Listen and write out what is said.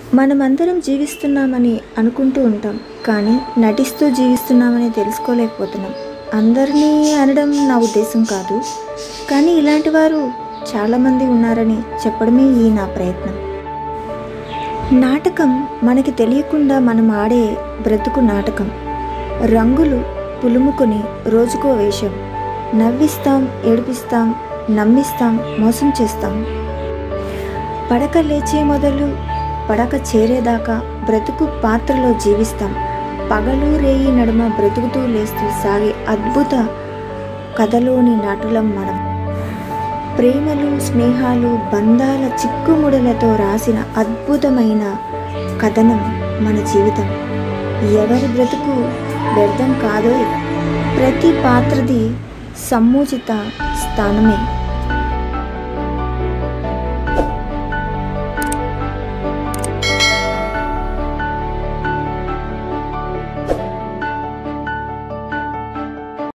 మనమందరం జీవిస్తున్నామని అనుకుంటూ ఉంటాం కానీ నటిస్తూ జీవిస్తున్నామని తెలుసుకోలేకపోతున్నాం అందరినీ అనడం నా ఉద్దేశం కాదు కానీ ఇలాంటి వారు చాలామంది ఉన్నారని చెప్పడమే ఈ నా ప్రయత్నం నాటకం మనకి తెలియకుండా మనం ఆడే బ్రతుకు నాటకం రంగులు పులుముకొని రోజుకో వేషం నవ్విస్తాం ఏడిపిస్తాం నమ్మిస్తాం మోసం చేస్తాం పడక లేచే మొదలు పడక చేరేదాకా బ్రతుకు పాత్రలో జీవిస్తాం పగలు రేయి నడుమ బ్రతుకుతూ లేస్తూ సాగే అద్భుత కథలోని నటులం మనం ప్రేమలు స్నేహాలు బంధాల చిక్కుముడులతో రాసిన అద్భుతమైన కథనం మన జీవితం ఎవరి బ్రతుకు వ్యర్థం కాదో ప్రతి పాత్రది సమ్ముచిత స్థానమే